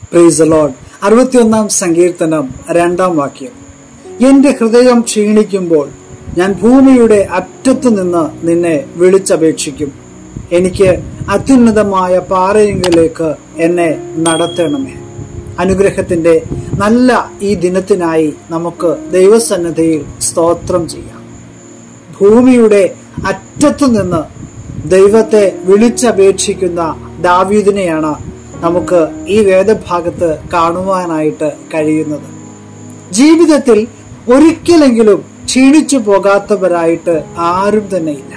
price load അറുപത്തിയൊന്നാം സങ്കീർത്തനം രണ്ടാം വാക്യം എന്റെ ഹൃദയം ക്ഷീണിക്കുമ്പോൾ ഞാൻ ഭൂമിയുടെ അറ്റത്തു നിന്ന് നിന്നെ വിളിച്ചപേക്ഷിക്കും എനിക്ക് അത്യുന്നതമായ പാറയെങ്കിലേക്ക് എന്നെ നടത്തണമേ അനുഗ്രഹത്തിന്റെ നല്ല ഈ ദിനത്തിനായി നമുക്ക് ദൈവസന്നദ്ധയിൽ സ്തോത്രം ചെയ്യാം ഭൂമിയുടെ അറ്റത്തു നിന്ന് ദൈവത്തെ വിളിച്ചപേക്ഷിക്കുന്ന ദാവീദിനെയാണ് നമുക്ക് ഈ വേദഭാഗത്ത് കാണുവാനായിട്ട് കഴിയുന്നത് ജീവിതത്തിൽ ഒരിക്കലെങ്കിലും ക്ഷീണിച്ചു പോകാത്തവരായിട്ട് ആരും തന്നെയില്ല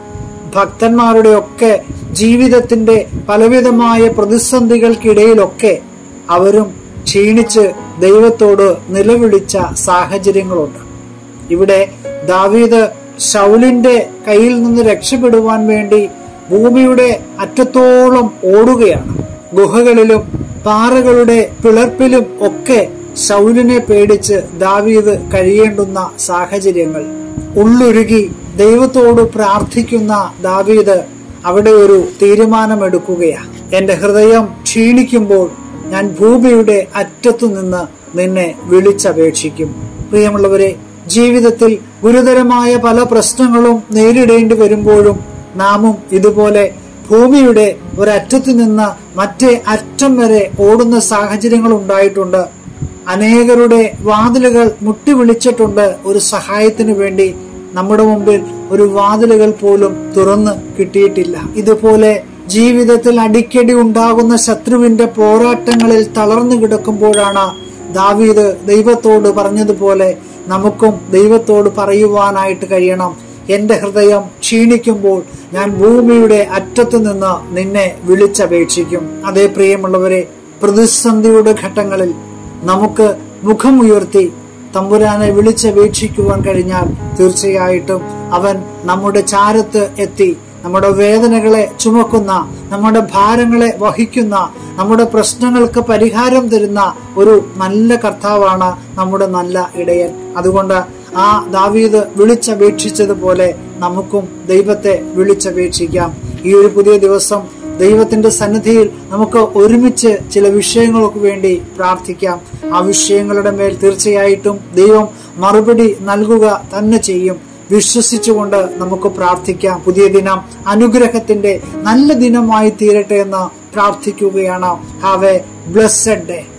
ഭക്തന്മാരുടെ ഒക്കെ ജീവിതത്തിന്റെ പലവിധമായ പ്രതിസന്ധികൾക്കിടയിലൊക്കെ അവരും ക്ഷീണിച്ച് ദൈവത്തോട് നിലവിളിച്ച സാഹചര്യങ്ങളുണ്ട് ഇവിടെ ദാവീദ് ഷൗലിന്റെ കയ്യിൽ നിന്ന് രക്ഷപ്പെടുവാൻ വേണ്ടി ഭൂമിയുടെ അറ്റത്തോളം ഓടുകയാണ് ഗുഹകളിലും പാറകളുടെ പിളർപ്പിലും ഒക്കെ ശൗലിനെ പേടിച്ച് ദാവീദ് കഴിയേണ്ടുന്ന സാഹചര്യങ്ങൾ ഉള്ളുരുകി ദൈവത്തോട് പ്രാർത്ഥിക്കുന്ന ദാവീദ് അവിടെ ഒരു തീരുമാനമെടുക്കുകയാണ് എന്റെ ഹൃദയം ക്ഷീണിക്കുമ്പോൾ ഞാൻ ഭൂമിയുടെ അറ്റത്തു നിന്ന് നിന്നെ വിളിച്ചപേക്ഷിക്കും പ്രിയമുള്ളവരെ ജീവിതത്തിൽ ഗുരുതരമായ പല പ്രശ്നങ്ങളും നേരിടേണ്ടി വരുമ്പോഴും നാമും ഇതുപോലെ ഭൂമിയുടെ ഒരറ്റത്തു നിന്ന് മറ്റേ അറ്റം വരെ ഓടുന്ന സാഹചര്യങ്ങൾ ഉണ്ടായിട്ടുണ്ട് അനേകരുടെ വാതിലുകൾ മുട്ടി വിളിച്ചിട്ടുണ്ട് ഒരു സഹായത്തിന് വേണ്ടി നമ്മുടെ മുമ്പിൽ ഒരു വാതിലുകൾ പോലും തുറന്ന് കിട്ടിയിട്ടില്ല ഇതുപോലെ ജീവിതത്തിൽ അടിക്കടി ഉണ്ടാകുന്ന ശത്രുവിന്റെ പോരാട്ടങ്ങളിൽ തളർന്നു കിടക്കുമ്പോഴാണ് ദാവീദ് ദൈവത്തോട് പറഞ്ഞതുപോലെ നമുക്കും ദൈവത്തോട് പറയുവാനായിട്ട് കഴിയണം എന്റെ ഹൃദയം ക്ഷീണിക്കുമ്പോൾ ഞാൻ ഭൂമിയുടെ അറ്റത്തു നിന്ന് നിന്നെ വിളിച്ചപേക്ഷിക്കും അതേ പ്രിയമുള്ളവരെ പ്രതിസന്ധിയുടെ ഘട്ടങ്ങളിൽ നമുക്ക് മുഖമുയർത്തി തമ്പുരാനെ വിളിച്ചപേക്ഷിക്കുവാൻ കഴിഞ്ഞാൽ തീർച്ചയായിട്ടും അവൻ നമ്മുടെ ചാരത്ത് എത്തി നമ്മുടെ വേദനകളെ ചുമക്കുന്ന നമ്മുടെ ഭാരങ്ങളെ വഹിക്കുന്ന നമ്മുടെ പ്രശ്നങ്ങൾക്ക് പരിഹാരം തരുന്ന ഒരു നല്ല കർത്താവാണ് നമ്മുടെ നല്ല ഇടയൻ അതുകൊണ്ട് ആ ദാവീദ് വിളിച്ചപേക്ഷിച്ചതുപോലെ നമുക്കും ദൈവത്തെ വിളിച്ചപേക്ഷിക്കാം ഈ ഒരു പുതിയ ദിവസം ദൈവത്തിന്റെ സന്നിധിയിൽ നമുക്ക് ഒരുമിച്ച് ചില വിഷയങ്ങൾക്ക് വേണ്ടി പ്രാർത്ഥിക്കാം ആ വിഷയങ്ങളുടെ മേൽ തീർച്ചയായിട്ടും ദൈവം മറുപടി നൽകുക തന്നെ ചെയ്യും വിശ്വസിച്ചുകൊണ്ട് നമുക്ക് പ്രാർത്ഥിക്കാം പുതിയ ദിനം അനുഗ്രഹത്തിന്റെ നല്ല ദിനമായി തീരട്ടെ എന്ന് പ്രാർത്ഥിക്കുകയാണ് ഹാവ് എ ബ്ലസ്സഡ് ഡേ